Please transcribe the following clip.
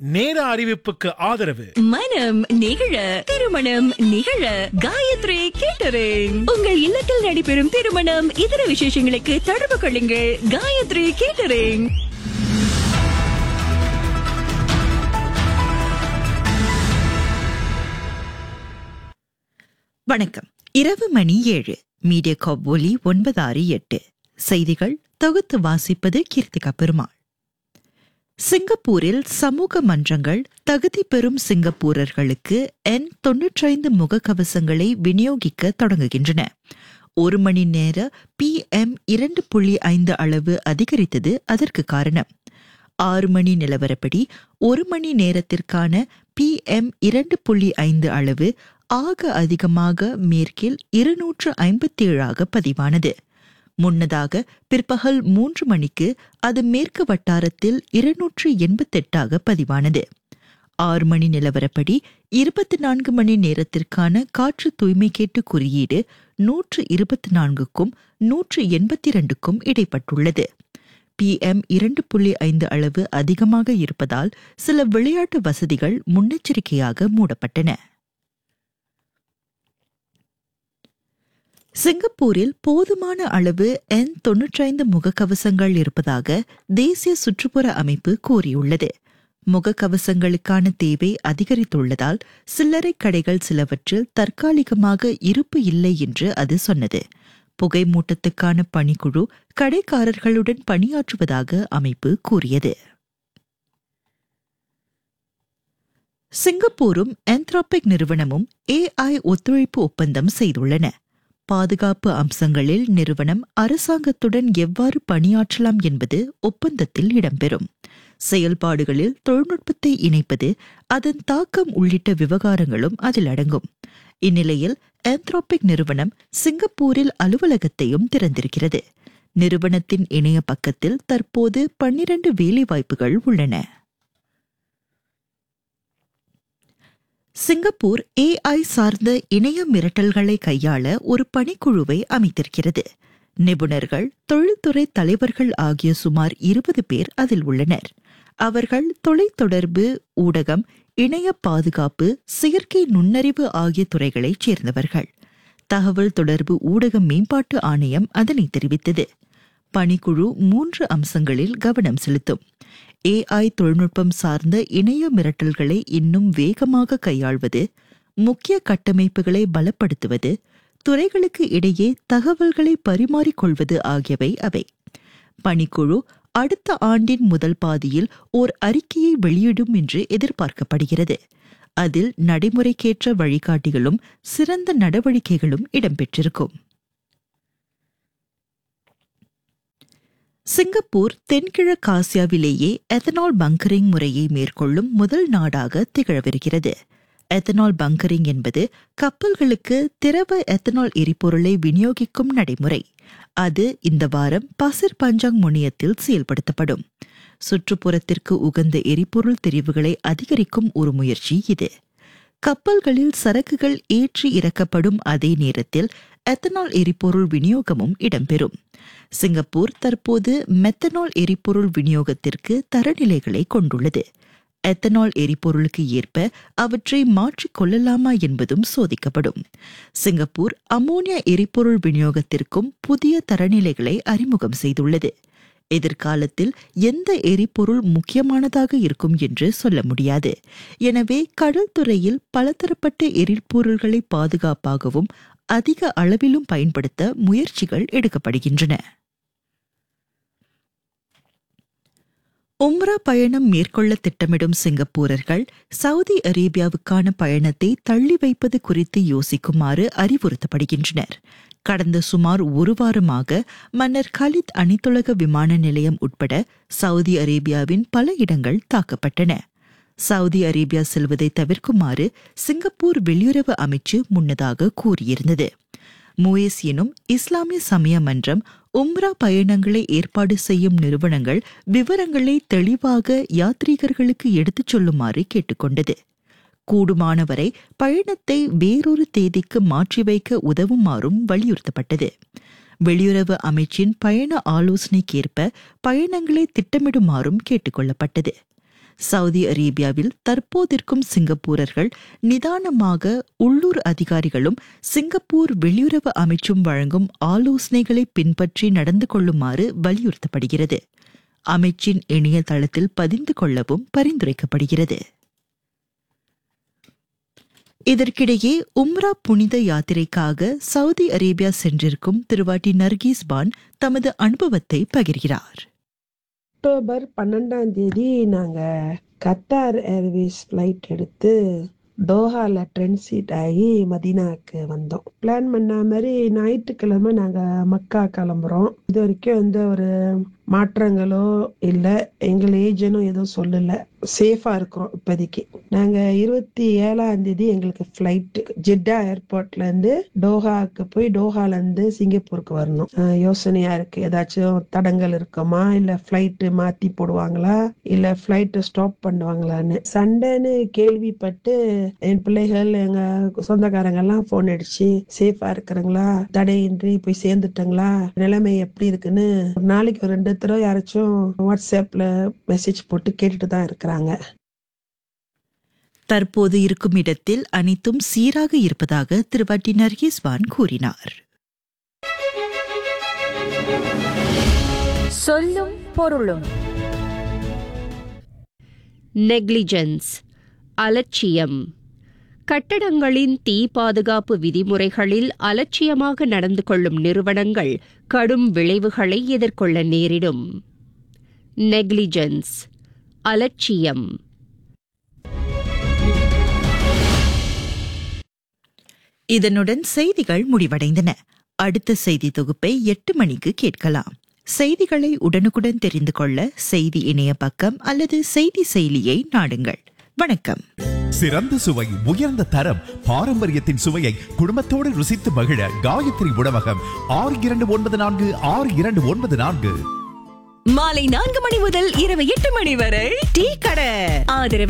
நேர அறிவிப்புக்கு ஆதரவு மனம் நிகழ திருமணம் நிகழ காயத்ரி கேட்டரிங் உங்கள் இல்லத்தில் நடைபெறும் திருமணம் இதர விசேஷங்களுக்கு தொடர்பு கொள்ளுங்கள் காயத்ரி கேட்டரிங் வணக்கம் இரவு மணி ஏழு மீடியா காப் ஒலி ஒன்பது ஆறு எட்டு செய்திகள் தொகுத்து வாசிப்பது கீர்த்திகா பெருமாள் சிங்கப்பூரில் சமூக மன்றங்கள் தகுதி பெறும் சிங்கப்பூரர்களுக்கு என் தொன்னூற்றைந்து முகக்கவசங்களை விநியோகிக்க தொடங்குகின்றன ஒரு மணி நேர பி எம் இரண்டு புள்ளி ஐந்து அளவு அதிகரித்தது அதற்கு காரணம் ஆறு மணி நிலவரப்படி ஒரு மணி நேரத்திற்கான பி எம் இரண்டு புள்ளி ஐந்து அளவு ஆக அதிகமாக மேற்கில் இருநூற்று ஐம்பத்தி ஏழாக பதிவானது முன்னதாக பிற்பகல் மூன்று மணிக்கு அது மேற்கு வட்டாரத்தில் இருநூற்று எண்பத்தெட்டாக பதிவானது ஆறு மணி நிலவரப்படி இருபத்தி நான்கு மணி நேரத்திற்கான காற்று தூய்மை கேட்டு குறியீடு நூற்று இருபத்தி நான்குக்கும் நூற்று எண்பத்தி இரண்டுக்கும் இடைப்பட்டுள்ளது பிஎம் இரண்டு புள்ளி ஐந்து அளவு அதிகமாக இருப்பதால் சில விளையாட்டு வசதிகள் முன்னெச்சரிக்கையாக மூடப்பட்டன சிங்கப்பூரில் போதுமான அளவு என் தொன்னூற்றைந்து முகக்கவசங்கள் இருப்பதாக தேசிய சுற்றுப்புற அமைப்பு கூறியுள்ளது முகக்கவசங்களுக்கான தேவை அதிகரித்துள்ளதால் சில்லறை கடைகள் சிலவற்றில் தற்காலிகமாக இருப்பு இல்லை என்று அது சொன்னது புகை மூட்டத்துக்கான பணிக்குழு கடைக்காரர்களுடன் பணியாற்றுவதாக அமைப்பு கூறியது சிங்கப்பூரும் ஆந்த்ராபிக் நிறுவனமும் ஏஐ ஒத்துழைப்பு ஒப்பந்தம் செய்துள்ளன பாதுகாப்பு அம்சங்களில் நிறுவனம் அரசாங்கத்துடன் எவ்வாறு பணியாற்றலாம் என்பது ஒப்பந்தத்தில் இடம்பெறும் செயல்பாடுகளில் தொழில்நுட்பத்தை இணைப்பது அதன் தாக்கம் உள்ளிட்ட விவகாரங்களும் அதில் அடங்கும் இந்நிலையில் ஆந்த்ராபிக் நிறுவனம் சிங்கப்பூரில் அலுவலகத்தையும் திறந்திருக்கிறது நிறுவனத்தின் இணைய பக்கத்தில் தற்போது பன்னிரண்டு வேலைவாய்ப்புகள் உள்ளன சிங்கப்பூர் ஏஐ சார்ந்த இணைய மிரட்டல்களை கையாள ஒரு பணிக்குழுவை அமைத்திருக்கிறது நிபுணர்கள் தொழில்துறை தலைவர்கள் ஆகிய சுமார் இருபது பேர் அதில் உள்ளனர் அவர்கள் தொலைத்தொடர்பு ஊடகம் இணைய பாதுகாப்பு செயற்கை நுண்ணறிவு ஆகிய துறைகளைச் சேர்ந்தவர்கள் தகவல் தொடர்பு ஊடக மேம்பாட்டு ஆணையம் அதனை தெரிவித்தது பணிக்குழு மூன்று அம்சங்களில் கவனம் செலுத்தும் ஏஐ தொழில்நுட்பம் சார்ந்த இணைய மிரட்டல்களை இன்னும் வேகமாக கையாள்வது முக்கிய கட்டமைப்புகளை பலப்படுத்துவது துறைகளுக்கு இடையே தகவல்களை பரிமாறிக்கொள்வது ஆகியவை அவை பணிக்குழு அடுத்த ஆண்டின் முதல் பாதியில் ஓர் அறிக்கையை வெளியிடும் என்று எதிர்பார்க்கப்படுகிறது அதில் நடைமுறைக்கேற்ற வழிகாட்டிகளும் சிறந்த நடவடிக்கைகளும் இடம்பெற்றிருக்கும் சிங்கப்பூர் தென்கிழக்காசியாவிலேயே எத்தனால் பங்கரிங் முறையை மேற்கொள்ளும் முதல் நாடாக திகழவிருக்கிறது எத்தனால் பங்கரிங் என்பது கப்பல்களுக்கு திரவ எத்தனால் எரிபொருளை விநியோகிக்கும் நடைமுறை அது இந்த வாரம் பசிர் பஞ்சாங் முனையத்தில் செயல்படுத்தப்படும் சுற்றுப்புறத்திற்கு உகந்த எரிபொருள் தெரிவுகளை அதிகரிக்கும் ஒரு முயற்சி இது கப்பல்களில் சரக்குகள் ஏற்றி இறக்கப்படும் அதே நேரத்தில் எத்தனால் எரிபொருள் விநியோகமும் இடம்பெறும் சிங்கப்பூர் தற்போது மெத்தனால் எரிபொருள் விநியோகத்திற்கு தரநிலைகளை கொண்டுள்ளது எத்தனால் எரிபொருளுக்கு ஏற்ப அவற்றை மாற்றிக் கொள்ளலாமா என்பதும் சோதிக்கப்படும் சிங்கப்பூர் அமோனியா எரிபொருள் விநியோகத்திற்கும் புதிய தரநிலைகளை அறிமுகம் செய்துள்ளது எதிர்காலத்தில் எந்த எரிபொருள் முக்கியமானதாக இருக்கும் என்று சொல்ல முடியாது எனவே கடல் துறையில் பலதரப்பட்ட எரிபொருள்களை பாதுகாப்பாகவும் அதிக அளவிலும் பயன்படுத்த முயற்சிகள் எடுக்கப்படுகின்றன உம்ரா பயணம் மேற்கொள்ள திட்டமிடும் சிங்கப்பூரர்கள் சவுதி அரேபியாவுக்கான பயணத்தை தள்ளி வைப்பது குறித்து யோசிக்குமாறு அறிவுறுத்தப்படுகின்றனர் கடந்த சுமார் ஒரு வாரமாக மன்னர் கலித் அனைத்துலக விமான நிலையம் உட்பட சவுதி அரேபியாவின் பல இடங்கள் தாக்கப்பட்டன சவுதி அரேபியா செல்வதை தவிர்க்குமாறு சிங்கப்பூர் வெளியுறவு அமைச்சு முன்னதாக கூறியிருந்தது முயஸ் எனும் இஸ்லாமிய சமய மன்றம் உம்ரா பயணங்களை ஏற்பாடு செய்யும் நிறுவனங்கள் விவரங்களை தெளிவாக யாத்ரீகர்களுக்கு எடுத்துச் சொல்லுமாறு கேட்டுக்கொண்டது கூடுமானவரை பயணத்தை வேறொரு தேதிக்கு மாற்றி வைக்க உதவுமாறும் வலியுறுத்தப்பட்டது வெளியுறவு அமைச்சின் பயண ஆலோசனைக்கேற்ப பயணங்களை திட்டமிடுமாறும் கேட்டுக்கொள்ளப்பட்டது சவுதி அரேபியாவில் தற்போதிருக்கும் சிங்கப்பூரர்கள் நிதானமாக உள்ளூர் அதிகாரிகளும் சிங்கப்பூர் வெளியுறவு அமைச்சும் வழங்கும் ஆலோசனைகளை பின்பற்றி நடந்து கொள்ளுமாறு வலியுறுத்தப்படுகிறது அமைச்சின் இணையதளத்தில் பதிந்து கொள்ளவும் பரிந்துரைக்கப்படுகிறது இதற்கிடையே உம்ரா புனித யாத்திரைக்காக சவுதி அரேபியா சென்றிருக்கும் திருவாட்டி நர்கீஸ் பான் தமது அனுபவத்தை பகிர்கிறார் அக்டோபர் பன்னெண்டாம் தேதி நாங்க கத்தார் ஏர்வேஸ் ஃப்ளைட் எடுத்து தோஹால ட்ரென்சிட் ஆகி மதீனாக்கு வந்தோம் பிளான் பண்ண மாதிரி ஞாயிற்றுக்கிழமை நாங்க மக்கா கிளம்புறோம் இது வரைக்கும் எந்த ஒரு மாற்றங்களோ இல்லை எங்கள் ஏஜென்டும் எதுவும் சொல்லல சேஃபா இருக்கிறோம் இப்போதைக்கு நாங்க இருபத்தி ஏழாம் தேதி எங்களுக்கு ஃப்ளைட் ஜெட்டா ஏர்போர்ட்ல இருந்து டோஹாக்கு போய் டோஹால இருந்து சிங்கப்பூருக்கு வரணும் அஹ் யோசனையா இருக்கு ஏதாச்சும் தடங்கள் இருக்குமா இல்ல ஃப்ளைட் மாத்தி போடுவாங்களா இல்ல ஃப்ளைட் ஸ்டாப் பண்ணுவாங்களான்னு சண்டைன்னு கேள்விப்பட்டு என் பிள்ளைகள் எங்க சொந்தக்காரங்க எல்லாம் போன் அடிச்சு சேஃபா இருக்கிறாங்களா தடையின்றி போய் சேர்ந்துட்டாங்களா நிலைமை எப்படி இருக்குன்னு ஒரு நாளைக்கு ஒரு ரெண்டு தடவை யாராச்சும் வாட்ஸ்அப்ல மெசேஜ் போட்டு கேட்டுட்டு தான் இருக்கிறாங்க தற்போது இருக்கும் இடத்தில் அனைத்தும் சீராக இருப்பதாக திருவாட்டி நர்கீஸ் பான் கூறினார் சொல்லும் பொருளும் நெக்லிஜென்ஸ் அலட்சியம் கட்டடங்களின் தீ பாதுகாப்பு விதிமுறைகளில் அலட்சியமாக நடந்து கொள்ளும் நிறுவனங்கள் கடும் விளைவுகளை எதிர்கொள்ள நேரிடும் நெக்லிஜென்ஸ் அலட்சியம் இதனுடன் செய்திகள் முடிவடைந்தன அடுத்த செய்தி தொகுப்பை எட்டு மணிக்கு கேட்கலாம் செய்திகளை உடனுக்குடன் தெரிந்து கொள்ள செய்தி இணைய பக்கம் அல்லது செய்தி செயலியை நாடுங்கள் வணக்கம் சிறந்த சுவை உயர்ந்த தரம் பாரம்பரியத்தின் சுவையை குடும்பத்தோடு ருசித்து மகிழ காயத்ரி உணவகம் ஆறு இரண்டு ஒன்பது நான்கு ஆறு இரண்டு ஒன்பது நான்கு மாலை நான்கு மணி முதல் இரவு எட்டு மணி வரை டீ கடை ஆதரவு